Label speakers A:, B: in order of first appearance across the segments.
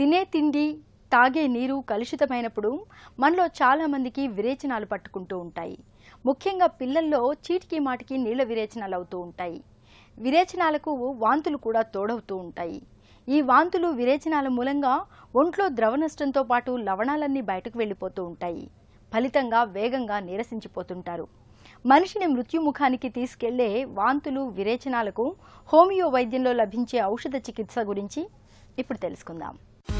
A: తినే తిండి తాగే నీరు కలుషితమైనప్పుడు మనలో చాలామందికి విరేచనాలు పట్టుకుంటూ ఉంటాయి ముఖ్యంగా పిల్లల్లో చీటికి మాటికి నీళ్ల విరేచనాలు అవుతూ ఉంటాయి విరేచనాలకు వాంతులు కూడా తోడవుతూ ఉంటాయి ఈ వాంతులు విరేచనాల మూలంగా ఒంట్లో ద్రవ నష్టంతో పాటు లవణాలన్నీ బయటకు వెళ్ళిపోతూ ఉంటాయి ఫలితంగా వేగంగా నీరసించిపోతుంటారు మనిషిని మృత్యుముఖానికి తీసుకెళ్లే వాంతులు విరేచనాలకు హోమియో వైద్యంలో లభించే ఔషధ చికిత్స గురించి ఇప్పుడు తెలుసుకుందాం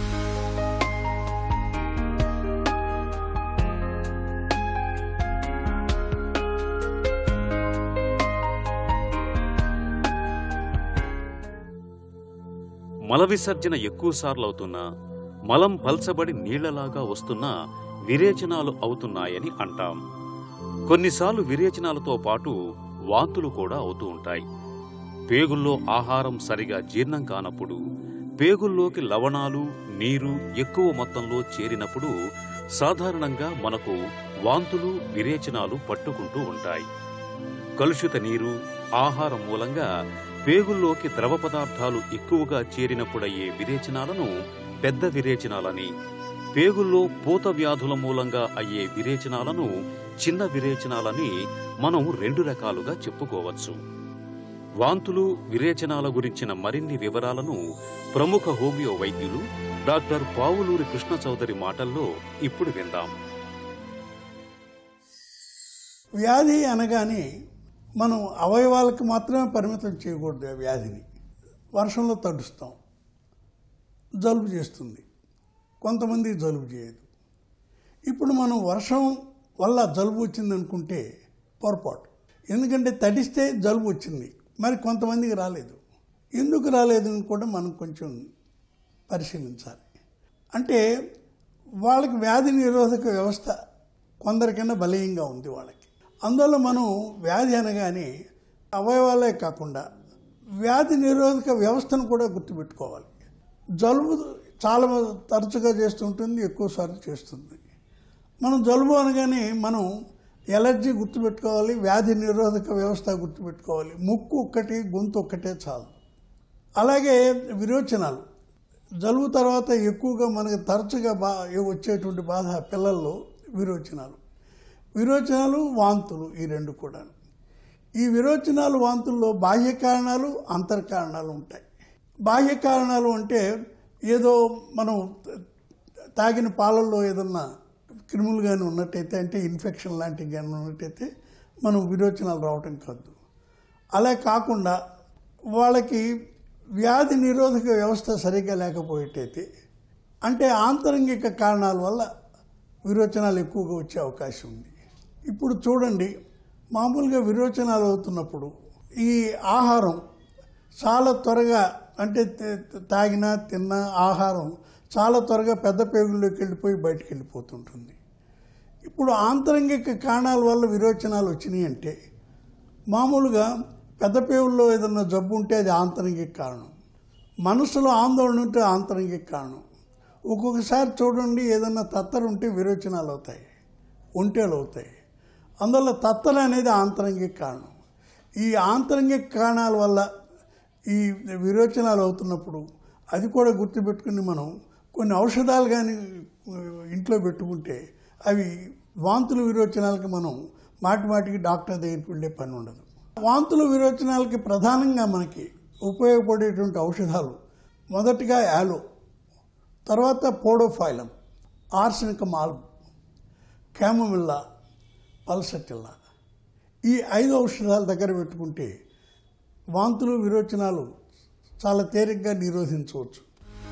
B: మల విసర్జన ఎక్కువసార్లు అవుతున్నా మలం పల్చబడి నీళ్లలాగా వస్తున్నా విరేచనాలు అవుతున్నాయని అంటాం కొన్నిసార్లు విరేచనాలతో పాటు వాంతులు కూడా అవుతూ ఉంటాయి పేగుల్లో ఆహారం సరిగా జీర్ణం కానప్పుడు పేగుల్లోకి లవణాలు నీరు ఎక్కువ మొత్తంలో చేరినప్పుడు సాధారణంగా మనకు వాంతులు విరేచనాలు పట్టుకుంటూ ఉంటాయి కలుషిత నీరు ఆహారం మూలంగా పేగుల్లోకి ద్రవ పదార్థాలు ఎక్కువగా చేరినప్పుడయ్యే విరేచనాలను పెద్ద విరేచనాలని పేగుల్లో పూత వ్యాధుల మూలంగా అయ్యే విరేచనాలను చిన్న విరేచనాలని మనం రెండు రకాలుగా చెప్పుకోవచ్చు వాంతులు విరేచనాల గురించిన మరిన్ని వివరాలను ప్రముఖ హోమియో వైద్యులు డాక్టర్ పావులూరి కృష్ణ చౌదరి మాటల్లో ఇప్పుడు విందాం
C: వ్యాధి అనగానే మనం అవయవాలకు మాత్రమే పరిమితం చేయకూడదు ఆ వ్యాధిని వర్షంలో తడుస్తాం జలుబు చేస్తుంది కొంతమంది జలుబు చేయదు ఇప్పుడు మనం వర్షం వల్ల జలుబు వచ్చింది అనుకుంటే పొరపాటు ఎందుకంటే తడిస్తే జలుబు వచ్చింది మరి కొంతమందికి రాలేదు ఎందుకు రాలేదు అని కూడా మనం కొంచెం పరిశీలించాలి అంటే వాళ్ళకి వ్యాధి నిరోధక వ్యవస్థ కొందరికన్నా బలీయంగా ఉంది వాళ్ళకి అందువల్ల మనం వ్యాధి అనగానే అవయవాలే కాకుండా వ్యాధి నిరోధక వ్యవస్థను కూడా గుర్తుపెట్టుకోవాలి జలుబు చాలా తరచుగా చేస్తుంటుంది ఎక్కువసార్లు చేస్తుంది మనం జలుబు అనగానే మనం ఎలర్జీ గుర్తుపెట్టుకోవాలి వ్యాధి నిరోధక వ్యవస్థ గుర్తుపెట్టుకోవాలి ముక్కు ఒక్కటి గొంతు ఒక్కటే చాలు అలాగే విరోచనాలు జలుబు తర్వాత ఎక్కువగా మనకి తరచుగా బా వచ్చేటువంటి బాధ పిల్లల్లో విరోచనాలు విరోచనాలు వాంతులు ఈ రెండు కూడా ఈ విరోచనాలు వాంతుల్లో బాహ్య కారణాలు అంతర్ కారణాలు ఉంటాయి బాహ్య కారణాలు అంటే ఏదో మనం తాగిన పాలల్లో ఏదన్నా క్రిములు కానీ ఉన్నట్టయితే అంటే ఇన్ఫెక్షన్ లాంటివి కానీ ఉన్నట్టయితే మనం విరోచనాలు రావటం కాదు అలా కాకుండా వాళ్ళకి వ్యాధి నిరోధక వ్యవస్థ సరిగ్గా లేకపోయేటైతే అంటే ఆంతరంగిక కారణాల వల్ల విరోచనాలు ఎక్కువగా వచ్చే అవకాశం ఉంది ఇప్పుడు చూడండి మామూలుగా విరోచనాలు అవుతున్నప్పుడు ఈ ఆహారం చాలా త్వరగా అంటే తాగిన తిన్న ఆహారం చాలా త్వరగా పెద్ద పేగుల్లోకి వెళ్ళిపోయి బయటకు వెళ్ళిపోతుంటుంది ఇప్పుడు ఆంతరంగిక కారణాల వల్ల విరోచనాలు వచ్చినాయి అంటే మామూలుగా పెద్ద పేగుల్లో ఏదన్నా జబ్బు ఉంటే అది ఆంతరంగిక కారణం మనసులో ఆందోళన ఉంటే ఆంతరంగిక కారణం ఒక్కొక్కసారి చూడండి ఏదన్నా తత్తరు ఉంటే విరోచనాలు అవుతాయి ఒంటేలు అవుతాయి అందువల్ల తత్తర అనేది ఆంతరంగిక కారణం ఈ ఆంతరంగిక కారణాల వల్ల ఈ విరోచనాలు అవుతున్నప్పుడు అది కూడా గుర్తుపెట్టుకుని మనం కొన్ని ఔషధాలు కానీ ఇంట్లో పెట్టుకుంటే అవి వాంతుల విరోచనాలకి మనం మాటి మాటికి డాక్టర్ దగ్గరికి వెళ్ళే పని ఉండదు వాంతుల విరోచనాలకి ప్రధానంగా మనకి ఉపయోగపడేటువంటి ఔషధాలు మొదటిగా యాలో తర్వాత పోడోఫైలం ఆర్సనికం ఆల్బ్ క్యామమిల్లా పల్సటిల్లా ఈ ఐదు ఔషధాల దగ్గర పెట్టుకుంటే వాంతులు విరోచనాలు చాలా తేలిగ్గా నిరోధించవచ్చు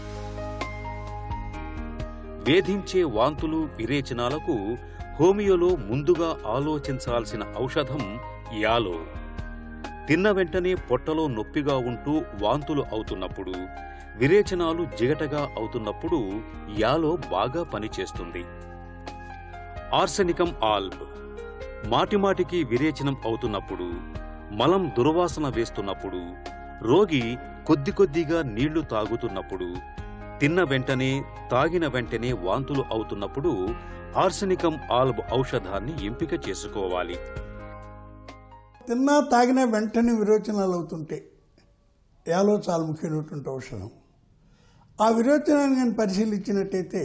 B: వేధించే వాంతులు విరేచనాలకు హోమియోలో ముందుగా ఆలోచించాల్సిన ఔషధం యాలో తిన్న వెంటనే పొట్టలో నొప్పిగా ఉంటూ వాంతులు అవుతున్నప్పుడు విరేచనాలు జిగటగా అవుతున్నప్పుడు యాలో బాగా పనిచేస్తుంది ఆర్సెనికం ఆల్బ్ మాటిమాటికి విరేచనం అవుతున్నప్పుడు మలం దుర్వాసన వేస్తున్నప్పుడు రోగి కొద్ది కొద్దిగా నీళ్లు తాగుతున్నప్పుడు తిన్న వెంటనే తాగిన వెంటనే వాంతులు అవుతున్నప్పుడు ఆర్సెనికం ఆల్బ్ ఔషధాన్ని ఎంపిక చేసుకోవాలి
C: తిన్నా తాగినా వెంటనే విరోచనాలు అవుతుంటే యాలో చాలా ముఖ్యమైనటువంటి ఔషధం ఆ విరోచనాన్ని కానీ పరిశీలించినట్టయితే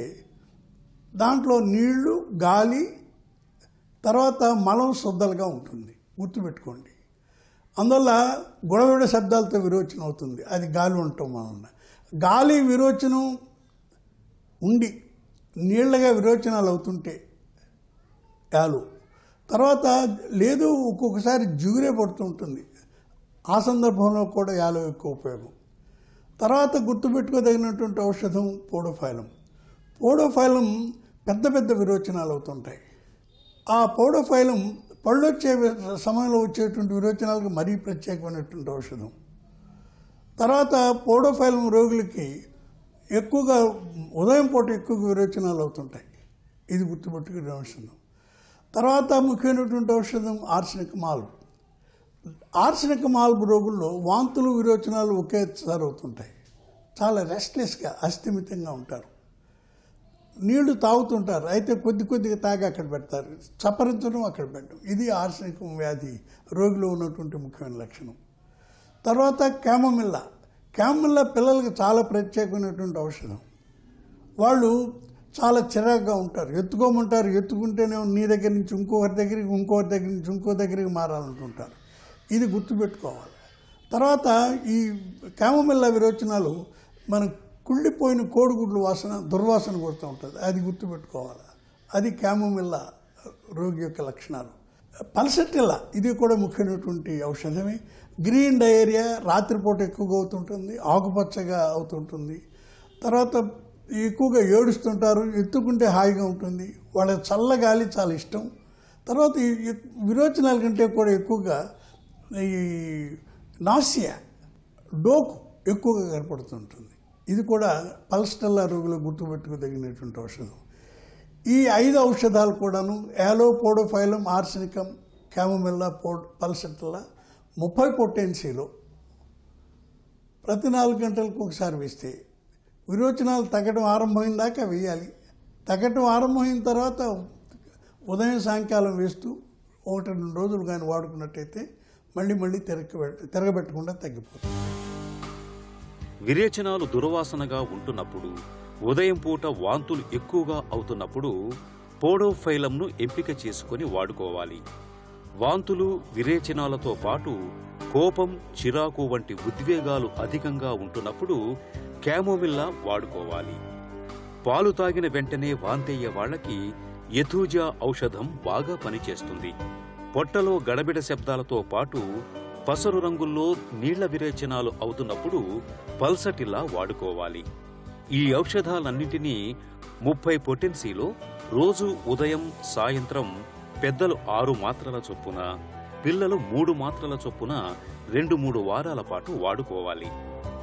C: దాంట్లో నీళ్లు గాలి తర్వాత మలం శుద్ధలుగా ఉంటుంది గుర్తుపెట్టుకోండి అందువల్ల గొడవడ శబ్దాలతో విరోచన అవుతుంది అది గాలి ఉండటం వలన గాలి విరోచనం ఉండి నీళ్లగా విరోచనాలు అవుతుంటే యాలు తర్వాత లేదు ఒక్కొక్కసారి జిగురే పడుతుంటుంది ఆ సందర్భంలో కూడా యాలో ఎక్కువ ఉపయోగం తర్వాత గుర్తుపెట్టుకోదగినటువంటి ఔషధం పోడోఫైలం పోడోఫైలం పెద్ద పెద్ద విరోచనాలు అవుతుంటాయి ఆ పౌడోఫైలం పళ్ళు వచ్చే సమయంలో వచ్చేటువంటి విరోచనాలకు మరీ ప్రత్యేకమైనటువంటి ఔషధం తర్వాత పౌడోఫైలం రోగులకి ఎక్కువగా ఉదయం పూట ఎక్కువగా విరోచనాలు అవుతుంటాయి ఇది గుర్తుపెట్టుకునే ఔషధం తర్వాత ముఖ్యమైనటువంటి ఔషధం ఆర్సనిక్ మాల్బ్ ఆర్సనిక్ మాల్బ్ రోగుల్లో వాంతులు విరోచనాలు ఒకేసారి అవుతుంటాయి చాలా రెస్ట్లెస్గా అస్థిమితంగా ఉంటారు నీళ్లు తాగుతుంటారు అయితే కొద్ది కొద్దిగా తాగి అక్కడ పెడతారు చప్పరించడం అక్కడ పెట్టడం ఇది ఆర్సనిక్ వ్యాధి రోగిలో ఉన్నటువంటి ముఖ్యమైన లక్షణం తర్వాత క్యామమిల్లా క్యామమిల్లా పిల్లలకి చాలా ప్రత్యేకమైనటువంటి ఔషధం వాళ్ళు చాలా చిరాగ్గా ఉంటారు ఎత్తుకోమంటారు ఎత్తుకుంటేనే నీ దగ్గర నుంచి ఇంకొకరి దగ్గరికి ఇంకొకరి దగ్గర నుంచి ఇంకో దగ్గరికి మారాలనుకుంటారు ఇది గుర్తుపెట్టుకోవాలి తర్వాత ఈ క్యామమిల్లా విరోచనాలు మన కుళ్ళిపోయిన కోడిగుడ్లు వాసన దుర్వాసన కొడుతూ ఉంటుంది అది గుర్తుపెట్టుకోవాలి అది క్యామమిల్లా రోగి యొక్క లక్షణాలు పల్సటిల్లా ఇది కూడా ముఖ్యమైనటువంటి ఔషధమే గ్రీన్ డయేరియా రాత్రిపూట ఎక్కువగా అవుతుంటుంది ఆకుపచ్చగా అవుతుంటుంది తర్వాత ఎక్కువగా ఏడుస్తుంటారు ఎత్తుకుంటే హాయిగా ఉంటుంది వాళ్ళ చల్లగాలి చాలా ఇష్టం తర్వాత ఈ ఈ విరోచనాల కంటే కూడా ఎక్కువగా ఈ నాసియా డోకు ఎక్కువగా కనపడుతుంటుంది ఇది కూడా పల్స్టల్లా రోగులు గుర్తుపెట్టుకోదగినటువంటి ఔషధం ఈ ఐదు ఔషధాలు కూడాను యాలో పోడోఫైలం ఆర్సనికం క్యామమిల్లా పోడ్ పల్సెట్లా ముప్పై పొటెన్సీలో ప్రతి నాలుగు గంటలకు ఒకసారి వేస్తే విరోచనాలు తగ్గడం ఆరంభమైన దాకా వేయాలి తగ్గడం ఆరంభమైన తర్వాత ఉదయం సాయంకాలం వేస్తూ ఒకటి రెండు రోజులు కానీ వాడుకున్నట్టయితే మళ్ళీ మళ్ళీ తిరగ తిరగబెట్టకుండా తగ్గిపోతుంది
B: విరేచనాలు దుర్వాసనగా ఉంటున్నప్పుడు ఉదయం పూట వాంతులు ఎక్కువగా అవుతున్నప్పుడు పోడోఫైలంను ఎంపిక చేసుకొని వాడుకోవాలి వాంతులు విరేచనాలతో పాటు కోపం చిరాకు వంటి ఉద్వేగాలు అధికంగా ఉంటున్నప్పుడు క్యామోమిల్లా వాడుకోవాలి పాలు తాగిన వెంటనే వాంతయ్యే వాళ్ళకి యథూజా ఔషధం బాగా పనిచేస్తుంది పొట్టలో గడబిడ శబ్దాలతో పాటు పసరు రంగుల్లో నీళ్ల విరేచనాలు అవుతున్నప్పుడు పల్సటిల్లా వాడుకోవాలి ఈ ఔషధాలన్నింటినీ ముప్పై పొటెన్సీలో రోజు ఉదయం సాయంత్రం పెద్దలు ఆరు మాత్రల చొప్పున పిల్లలు మూడు మాత్రల చొప్పున రెండు మూడు వారాల పాటు వాడుకోవాలి